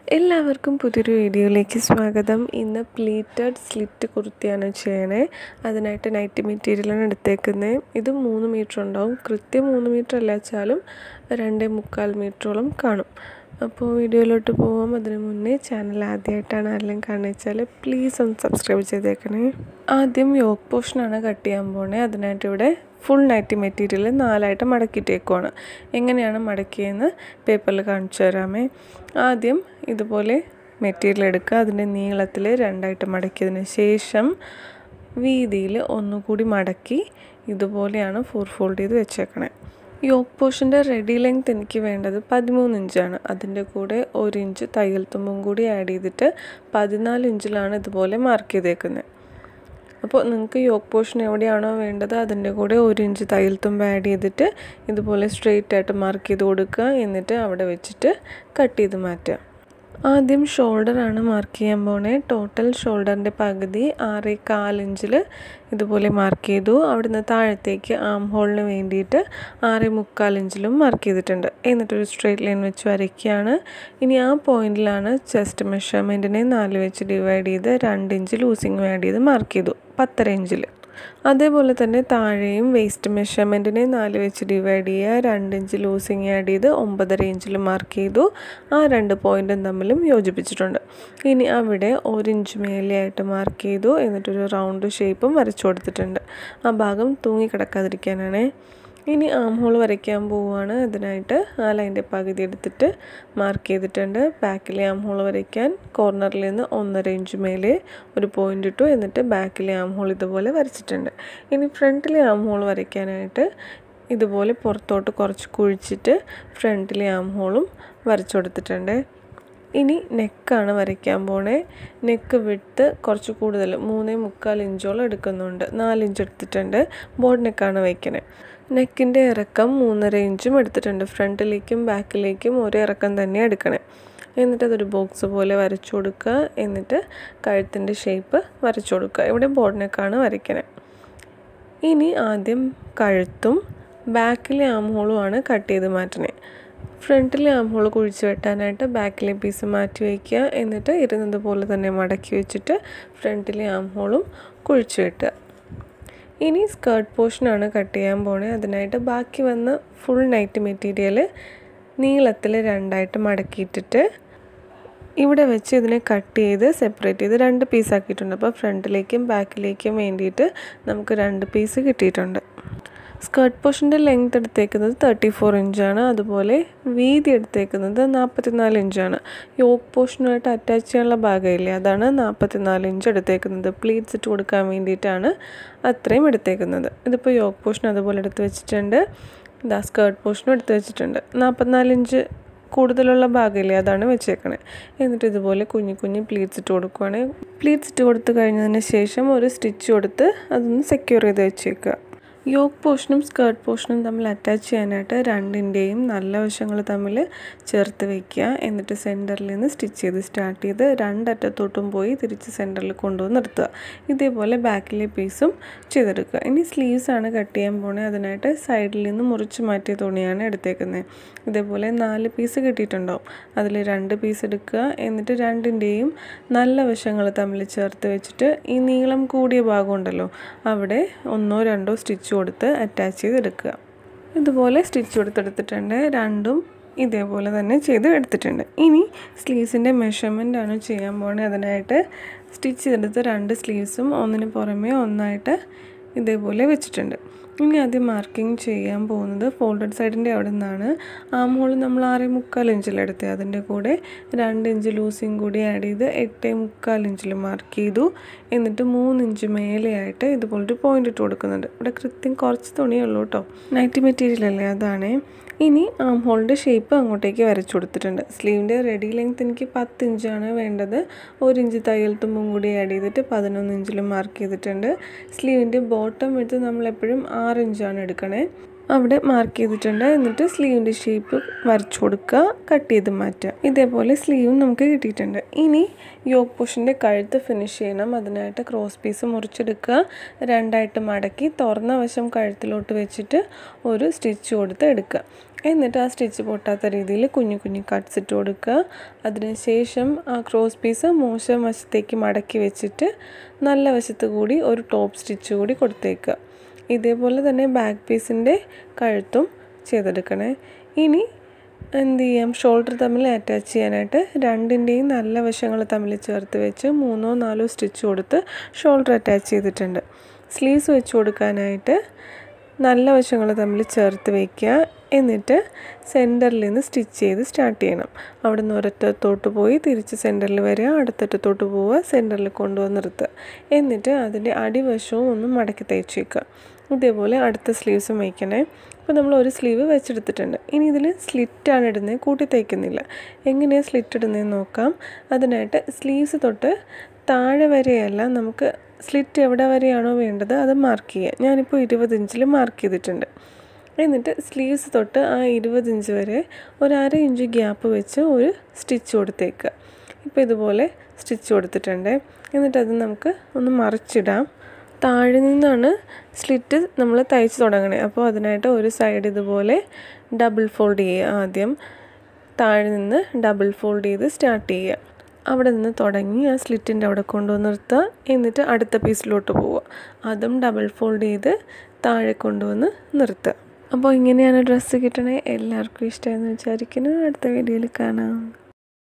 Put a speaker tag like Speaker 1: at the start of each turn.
Speaker 1: എല്ലാവർക്കും പുതിയൊരു വീഡിയോയിലേക്ക് സ്വാഗതം ഇന്ന് പ്ലീറ്റഡ് സ്ലിറ്റ് കുർത്തിയാണ് ചെയ്യണേ അതിനായിട്ട് നൈറ്റ് മെറ്റീരിയലാണ് എടുത്തേക്കുന്നത് ഇത് മൂന്ന് മീറ്റർ ഉണ്ടാവും കൃത്യം മൂന്ന് മീറ്റർ അല്ല വെച്ചാലും രണ്ടേ മുക്കാൽ മീറ്ററോളം കാണും അപ്പോൾ വീഡിയോയിലോട്ട് പോകാം അതിന് മുന്നേ ചാനൽ ആദ്യമായിട്ടാണ് ആരെങ്കിലും കാണുക വെച്ചാൽ പ്ലീസ് ഒന്ന് സബ്സ്ക്രൈബ് ചെയ്തേക്കണേ ആദ്യം യോക്ക് പോർഷനാണ് കട്ട് ചെയ്യാൻ പോണേ അതിനായിട്ട് ഇവിടെ ഫുൾ നൈറ്റി മെറ്റീരിയൽ നാലായിട്ട് മടക്കിയിട്ടേക്കുവാണ് എങ്ങനെയാണ് മടക്കിയെന്ന് പേപ്പറിൽ കാണിച്ചു തരാമേ ആദ്യം ഇതുപോലെ മെറ്റീരിയൽ എടുക്കുക അതിൻ്റെ നീളത്തിൽ രണ്ടായിട്ട് മടക്കിയതിന് ശേഷം വീതിയിൽ ഒന്നുകൂടി മടക്കി ഇതുപോലെയാണ് ഫോർ ഫോൾഡ് ചെയ്ത് വെച്ചേക്കണേ യോക്ക് പോർഷൻ്റെ റെഡി ലെങ്ത് എനിക്ക് വേണ്ടത് പതിമൂന്ന് ഇഞ്ചാണ് അതിൻ്റെ കൂടെ ഒരു ഇഞ്ച് തയ്യൽ തുമ്പും കൂടി ആഡ് ചെയ്തിട്ട് പതിനാല് ഇഞ്ചിലാണ് ഇതുപോലെ മാർക്ക് ചെയ്തേക്കുന്നത് അപ്പോൾ നിങ്ങൾക്ക് യോക്ക് പോർഷൻ എവിടെയാണോ വേണ്ടത് അതിൻ്റെ കൂടെ ഒരു ഇഞ്ച് തയ്യൽ തുമ്പ് ആഡ് ചെയ്തിട്ട് ഇതുപോലെ സ്ട്രെയിറ്റ് ആയിട്ട് മാർക്ക് ചെയ്ത് കൊടുക്കുക എന്നിട്ട് അവിടെ വെച്ചിട്ട് കട്ട് ചെയ്ത് മാറ്റുക ആദ്യം ഷോൾഡറാണ് മാർക്ക് ചെയ്യാൻ പോണേ ടോട്ടൽ ഷോൾഡറിൻ്റെ പകുതി ആറ് കാലിഞ്ചിൽ ഇതുപോലെ മാർക്ക് ചെയ്തു അവിടുന്ന് താഴത്തേക്ക് ആം ഹോളിന് വേണ്ടിയിട്ട് ആറ് മുക്കാൽ ഇഞ്ചിലും മാർക്ക് ചെയ്തിട്ടുണ്ട് എന്നിട്ടൊരു സ്ട്രെയിറ്റ് ലൈൻ വെച്ച് വരയ്ക്കുകയാണ് ഇനി ആ പോയിന്റിലാണ് ചെസ്റ്റ് മെഷർമെൻറ്റിനെ നാല് വെച്ച് ഡിവൈഡ് ചെയ്ത് രണ്ട് ഇഞ്ച് ലൂസിങ് ആഡ് ചെയ്ത് മാർക്ക് ചെയ്തു പത്തര ഇഞ്ചിൽ അതേപോലെ തന്നെ താഴെയും വേസ്റ്റ് മെഷർമെൻറ്റിനെ നാല് വെച്ച് ഡിവൈഡ് ചെയ്യുക രണ്ട് ഇഞ്ച് ലൂസിങ് ആഡ് ചെയ്ത് ഒമ്പതര ഇഞ്ചിൽ മാർക്ക് ചെയ്തു ആ രണ്ട് പോയിൻറ്റും തമ്മിലും യോജിപ്പിച്ചിട്ടുണ്ട് ഇനി അവിടെ ഒരു ഇഞ്ച് മേലെയായിട്ട് മാർക്ക് ചെയ്തു എന്നിട്ടൊരു റൗണ്ട് ഷേപ്പും വരച്ചു കൊടുത്തിട്ടുണ്ട് ആ ഭാഗം തൂങ്ങിക്കിടക്കാതിരിക്കാനാണേ ഇനി ആം ഹോൾ വരയ്ക്കാൻ പോവുകയാണ് അതിനായിട്ട് ആ ലൈൻ്റെ പകുതി എടുത്തിട്ട് മാർക്ക് ചെയ്തിട്ടുണ്ട് ബാക്കിലെ ആം ഹോൾ വരയ്ക്കാൻ കോർണറിൽ നിന്ന് ഒന്നര ഇഞ്ച് മേലെ ഒരു പോയിൻ്റ് ഇട്ടു എന്നിട്ട് ബാക്കിലെ ആം ഹോൾ ഇതുപോലെ വരച്ചിട്ടുണ്ട് ഇനി ഫ്രണ്ടിലെ ആം ഹോൾ വരയ്ക്കാനായിട്ട് ഇതുപോലെ പുറത്തോട്ട് കുറച്ച് കുഴിച്ചിട്ട് ഫ്രണ്ടിലെ ആം ഹോളും വരച്ചു കൊടുത്തിട്ടുണ്ട് ഇനി നെക്കാണ് വരയ്ക്കാൻ പോണേ നെക്ക് വിട്ട് കുറച്ച് കൂടുതൽ മൂന്നേ മുക്കാൽ ഇഞ്ചോളം എടുക്കുന്നുണ്ട് നാലിഞ്ച് എടുത്തിട്ടുണ്ട് ബോർഡ് നെക്കാണ് വയ്ക്കണേ നെക്കിൻ്റെ ഇറക്കം മൂന്നര ഇഞ്ചും എടുത്തിട്ടുണ്ട് ഫ്രണ്ടിലേക്കും ബാക്കിലേക്കും ഒരേ ഇറക്കം തന്നെ എടുക്കണേ എന്നിട്ട് അതൊരു ബോക്സ് പോലെ വരച്ചു കൊടുക്കുക എന്നിട്ട് കഴുത്തിൻ്റെ ഷേപ്പ് വരച്ചു കൊടുക്കുക ഇവിടെ ബോർഡ് നെക്കാണ് വരയ്ക്കണേ ഇനി ആദ്യം കഴുത്തും ബാക്കിലെ ആംഹോളുമാണ് കട്ട് ചെയ്ത് മാറ്റണേ ഫ്രണ്ടിലെ ആംഹോൾ കുഴിച്ച് വെട്ടാനായിട്ട് ബാക്കിലെ പീസ് മാറ്റി വയ്ക്കുക എന്നിട്ട് ഇരുന്നത് പോലെ തന്നെ മടക്കി വെച്ചിട്ട് ഫ്രണ്ടിലെ ആംഹോളും കുഴിച്ച് വെട്ടുക ഇനി സ്കേർട്ട് പോർഷനാണ് കട്ട് ചെയ്യാൻ പോണേ അതിനായിട്ട് ബാക്കി വന്ന ഫുൾ നൈറ്റ് മെറ്റീരിയൽ നീളത്തിൽ രണ്ടായിട്ട് മടക്കിയിട്ടിട്ട് ഇവിടെ വെച്ച് ഇതിനെ കട്ട് ചെയ്ത് സെപ്പറേറ്റ് ചെയ്ത് രണ്ട് പീസ് ആക്കിയിട്ടുണ്ട് അപ്പോൾ ഫ്രണ്ടിലേക്കും ബാക്കിലേക്കും വേണ്ടിയിട്ട് നമുക്ക് രണ്ട് പീസ് കിട്ടിയിട്ടുണ്ട് സ്കേർട്ട് പോർഷൻ്റെ ലെങ്ത് എടുത്തേക്കുന്നത് തേർട്ടി ഫോർ ഇഞ്ചാണ് അതുപോലെ വീതി എടുത്തേക്കുന്നത് നാൽപ്പത്തിനാല് ഇഞ്ചാണ് യോക്ക് പോർഷനുമായിട്ട് അറ്റാച്ച് ചെയ്യാനുള്ള ഭാഗമില്ലേ അതാണ് നാൽപ്പത്തിനാല് ഇഞ്ച് എടുത്തേക്കുന്നത് പ്ലീറ്റ്സ് ഇട്ട് കൊടുക്കാൻ വേണ്ടിയിട്ടാണ് അത്രയും എടുത്തേക്കുന്നത് ഇതിപ്പോൾ യോക്ക് പോർഷൻ അതുപോലെ എടുത്ത് വെച്ചിട്ടുണ്ട് ഇതാ സ്കേർട്ട് പോർഷനും എടുത്ത് വെച്ചിട്ടുണ്ട് നാൽപ്പത്തിനാല് ഇഞ്ച് കൂടുതലുള്ള ഭാഗമില്ലേ അതാണ് വെച്ചേക്കണേ എന്നിട്ട് ഇതുപോലെ കുഞ്ഞു കുഞ്ഞു പ്ലീറ്റ്സ് ഇട്ട് കൊടുക്കുവാണെങ്കിൽ പ്ലീറ്റ്സ് ഇട്ട് കൊടുത്തു കഴിഞ്ഞതിന് ശേഷം ഒരു സ്റ്റിച്ച് കൊടുത്ത് അതൊന്ന് സെക്യൂർ ചെയ്ത് വെച്ചേക്കുക യോക്ക് പോർഷനും സ്കേർട്ട് പോർഷനും തമ്മിൽ അറ്റാച്ച് ചെയ്യാനായിട്ട് രണ്ടിൻ്റെയും നല്ല വശങ്ങൾ തമ്മിൽ ചേർത്ത് വയ്ക്കുക എന്നിട്ട് സെൻറ്ററിൽ നിന്ന് സ്റ്റിച്ച് ചെയ്ത് സ്റ്റാർട്ട് ചെയ്ത് രണ്ടറ്റത്തോട്ടും പോയി തിരിച്ച് സെൻറ്ററിൽ കൊണ്ടുവന്ന് നിർത്തുക ഇതേപോലെ ബാക്കിലെ പീസും ചെയ്തെടുക്കുക ഇനി സ്ലീവ്സ് ആണ് കട്ട് ചെയ്യാൻ പോണേ അതിനായിട്ട് സൈഡിൽ നിന്ന് മുറിച്ച് മാറ്റിയ തുണിയാണ് എടുത്തേക്കുന്നത് ഇതേപോലെ നാല് പീസ് കിട്ടിയിട്ടുണ്ടാവും അതിൽ രണ്ട് പീസ് എടുക്കുക എന്നിട്ട് രണ്ടിൻ്റെയും നല്ല വശങ്ങൾ തമ്മിൽ ചേർത്ത് വെച്ചിട്ട് ഈ നീളം കൂടിയ ഭാഗം ഉണ്ടല്ലോ അവിടെ ഒന്നോ രണ്ടോ സ്റ്റിച്ച് കൊടുത്ത് അറ്റാച്ച് ചെയ്തെടുക്കുക ഇതുപോലെ സ്റ്റിച്ച് കൊടുത്തെടുത്തിട്ടുണ്ട് രണ്ടും ഇതേപോലെ തന്നെ ചെയ്ത് എടുത്തിട്ടുണ്ട് ഇനി സ്ലീവ്സിൻ്റെ മെഷർമെൻ്റ് ആണ് ചെയ്യാൻ പോകുന്നത് അതിനായിട്ട് സ്റ്റിച്ച് ചെയ്തെടുത്ത രണ്ട് സ്ലീവ്സും ഒന്നിന് പുറമേ ഒന്നായിട്ട് ഇതേപോലെ വെച്ചിട്ടുണ്ട് ഇനി ആദ്യം മാർക്കിംഗ് ചെയ്യാൻ പോകുന്നത് ഫോൾഡഡ് സൈഡിൻ്റെ അവിടെ നിന്നാണ് ആം ഹോൾ നമ്മൾ ആറേ മുക്കാൽ ഇഞ്ചിലെടുത്തത് അതിൻ്റെ കൂടെ രണ്ട് ഇഞ്ച് ലൂസിങ് കൂടി ആഡ് ചെയ്ത് എട്ടേ മുക്കാൽ ഇഞ്ചിൽ മാർക്ക് ചെയ്തു എന്നിട്ട് മൂന്ന് ഇഞ്ച് മേലെയായിട്ട് ഇതുപോലൊരു പോയിൻ്റ് ഇട്ട് കൊടുക്കുന്നുണ്ട് ഇവിടെ കൃത്യം കുറച്ച് തുണിയുള്ളൂ കേട്ടോ നൈറ്റി മെറ്റീരിയൽ അല്ലേ അതാണ് ഇനി ആം ഹോളിൻ്റെ ഷേപ്പ് അങ്ങോട്ടേക്ക് വരച്ചു കൊടുത്തിട്ടുണ്ട് സ്ലീവിൻ്റെ റെഡി ലെങ്ത് എനിക്ക് പത്ത് ഇഞ്ചാണ് വേണ്ടത് ഒരു ഇഞ്ച് തയ്യൽ തുമ്പും കൂടി ആഡ് ചെയ്തിട്ട് പതിനൊന്ന് ഇഞ്ചിലും മാർക്ക് ചെയ്തിട്ടുണ്ട് സ്ലീവിൻ്റെ ബോട്ടം എടുത്ത് നമ്മളെപ്പോഴും ആറ് ഇഞ്ചാണ് എടുക്കണേ അവിടെ മാർക്ക് ചെയ്തിട്ടുണ്ട് എന്നിട്ട് സ്ലീവിൻ്റെ ഷേപ്പ് വരച്ചു കൊടുക്കുക കട്ട് ചെയ്ത് മാറ്റുക ഇതേപോലെ സ്ലീവും നമുക്ക് കിട്ടിയിട്ടുണ്ട് ഇനി യോക്ക് പോഷൻ്റെ കഴുത്ത് ഫിനിഷ് ചെയ്യണം അതിനായിട്ട് ക്രോസ് പീസ് മുറിച്ചെടുക്കുക രണ്ടായിട്ട് മടക്കി തുറന്ന വശം കഴുത്തിലോട്ട് വെച്ചിട്ട് ഒരു സ്റ്റിച്ച് കൊടുത്ത് എടുക്കുക എന്നിട്ട് ആ സ്റ്റിച്ച് പൊട്ടാത്ത രീതിയിൽ കുഞ്ഞു കുഞ്ഞു കട്ട്സ് ഇട്ട് കൊടുക്കുക അതിനുശേഷം ആ ക്രോസ് പീസ് മോശം വശത്തേക്ക് മടക്കി വെച്ചിട്ട് നല്ല വശത്ത് കൂടി ഒരു ടോപ്പ് സ്റ്റിച്ച് കൂടി കൊടുത്തേക്കുക ഇതേപോലെ തന്നെ ബാക്ക് പീസിൻ്റെ കഴുത്തും ചെയ്തെടുക്കണേ ഇനി എന്ത് ചെയ്യാം ഷോൾഡർ തമ്മിൽ അറ്റാച്ച് ചെയ്യാനായിട്ട് രണ്ടിൻ്റെയും നല്ല വശങ്ങൾ തമ്മിൽ ചേർത്ത് വെച്ച് മൂന്നോ നാലോ സ്റ്റിച്ച് കൊടുത്ത് ഷോൾഡർ അറ്റാച്ച് ചെയ്തിട്ടുണ്ട് സ്ലീവ്സ് വെച്ച് കൊടുക്കാനായിട്ട് നല്ല വശങ്ങൾ തമ്മിൽ ചേർത്ത് വയ്ക്കുക എന്നിട്ട് സെൻറ്ററിൽ നിന്ന് സ്റ്റിച്ച് ചെയ്ത് സ്റ്റാർട്ട് ചെയ്യണം അവിടെ നിന്ന് ഒരറ്റത്തോട്ട് പോയി തിരിച്ച് സെൻറ്ററിൽ വരിക അടുത്തറ്റത്തോട്ട് പോവുക സെൻറ്ററിൽ കൊണ്ടുവന്ന് നിർത്തുക എന്നിട്ട് അതിൻ്റെ അടിവശവും ഒന്ന് മടക്കി തയ്ച്ച് വയ്ക്കുക ഇതേപോലെ അടുത്ത സ്ലീവ്സും വയ്ക്കണേ അപ്പോൾ നമ്മൾ ഒരു സ്ലീവ് വെച്ചെടുത്തിട്ടുണ്ട് ഇനി ഇതിൽ സ്ലിറ്റാണ് ഇടുന്നത് കൂട്ടി തയ്ക്കുന്നില്ല എങ്ങനെയാണ് സ്ലിറ്റ് ഇടുന്നതെന്ന് നോക്കാം അതിനായിട്ട് സ്ലീവ്സ് തൊട്ട് താഴെ വരെയല്ല നമുക്ക് സ്ലിറ്റ് എവിടെ വരെയാണോ വേണ്ടത് അത് മാർക്ക് ചെയ്യുക ഞാനിപ്പോൾ ഇരുപത് ഇഞ്ചിൽ മാർക്ക് ചെയ്തിട്ടുണ്ട് എന്നിട്ട് സ്ലീവ്സ് തൊട്ട് ആ ഇരുപത് ഇഞ്ച് വരെ ഒരു അര ഇഞ്ച് ഗ്യാപ്പ് വെച്ച് ഒരു സ്റ്റിച്ച് കൊടുത്തേക്കുക ഇപ്പോൾ ഇതുപോലെ സ്റ്റിച്ച് കൊടുത്തിട്ടുണ്ട് എന്നിട്ട് അത് നമുക്ക് ഒന്ന് മറിച്ചിടാം താഴെ നിന്നാണ് സ്ലിറ്റ് നമ്മൾ തയ്ച്ച് തുടങ്ങണേ അപ്പോൾ അതിനായിട്ട് ഒരു സൈഡ് ഇതുപോലെ ഡബിൾ ഫോൾഡ് ചെയ്യുക ആദ്യം താഴെ നിന്ന് ഡബിൾ ഫോൾഡ് ചെയ്ത് സ്റ്റാർട്ട് ചെയ്യുക അവിടെ നിന്ന് തുടങ്ങി ആ സ്ലിറ്റിൻ്റെ അവിടെ കൊണ്ടുവന്ന് നിർത്തുക എന്നിട്ട് അടുത്ത പീസിലോട്ട് പോവുക അതും ഡബിൾ ഫോൾഡ് ചെയ്ത് താഴെ കൊണ്ടുവന്ന് നിർത്തുക അപ്പോൾ ഇങ്ങനെയാണ് ഡ്രസ്സ് കിട്ടണേ എല്ലാവർക്കും ഇഷ്ടമായെന്ന് വിചാരിക്കുന്നു അടുത്ത വീഡിയോയിൽ കാണാം